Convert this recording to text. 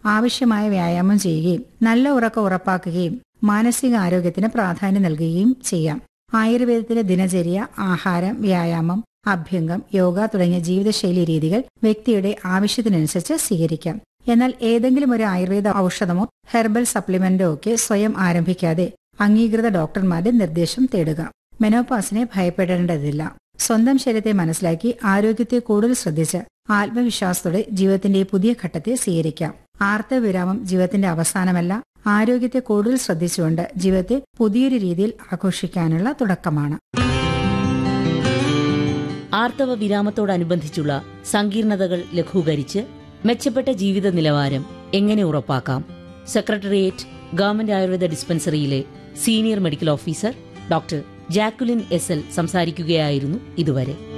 ആവശ്യമായ വ്യായാമം ചെയ്യുകയും നല്ല ഉറക്കം ഉറപ്പാക്കുകയും മാനസിക ആരോഗ്യത്തിന് പ്രാധാന്യം നൽകുകയും ചെയ്യാം ആയുർവേദത്തിലെ ദിനചര്യ ആഹാരം വ്യായാമം അഭ്യംഗം യോഗ തുടങ്ങിയ ജീവിതശൈലി രീതികൾ വ്യക്തിയുടെ ആവശ്യത്തിനനുസരിച്ച് സ്വീകരിക്കാം എന്നാൽ ഏതെങ്കിലും ഒരു ആയുർവേദ ഔഷധമോ ഹെർബൽ സപ്ലിമെന്റോ ഒക്കെ സ്വയം ആരംഭിക്കാതെ അംഗീകൃത ഡോക്ടർമാരുടെ നിർദ്ദേശം തേടുക മെനോപാസിനെ ഭയപ്പെടേണ്ടതില്ല സ്വന്തം ശരീരത്തെ മനസ്സിലാക്കി ആരോഗ്യത്തെ കൂടുതൽ ശ്രദ്ധിച്ച് ആത്മവിശ്വാസത്തോടെ ജീവിതത്തിന്റെ ഈ പുതിയ ഘട്ടത്തെ സ്വീകരിക്കാം ആർത്തവിരാമം ജീവിതത്തിന്റെ അവസാനമല്ല ആരോഗ്യത്തെ കൂടുതൽ ശ്രദ്ധിച്ചുകൊണ്ട് ജീവിതത്തെ പുതിയൊരു രീതിയിൽ ആഘോഷിക്കാനുള്ള തുടക്കമാണ് ആർത്തവ വിരാമത്തോടനുബന്ധിച്ചുള്ള സങ്കീർണതകൾ ലഘൂകരിച്ച് മെച്ചപ്പെട്ട ജീവിത നിലവാരം എങ്ങനെ ഉറപ്പാക്കാം സെക്രട്ടേറിയറ്റ് ഗവൺമെന്റ് ആയുർവേദ ഡിസ്പെൻസറിയിലെ senior medical officer doctor Jacqueline S L സംസാരിക്കുകയായിരുന്നു ഇതുവരെ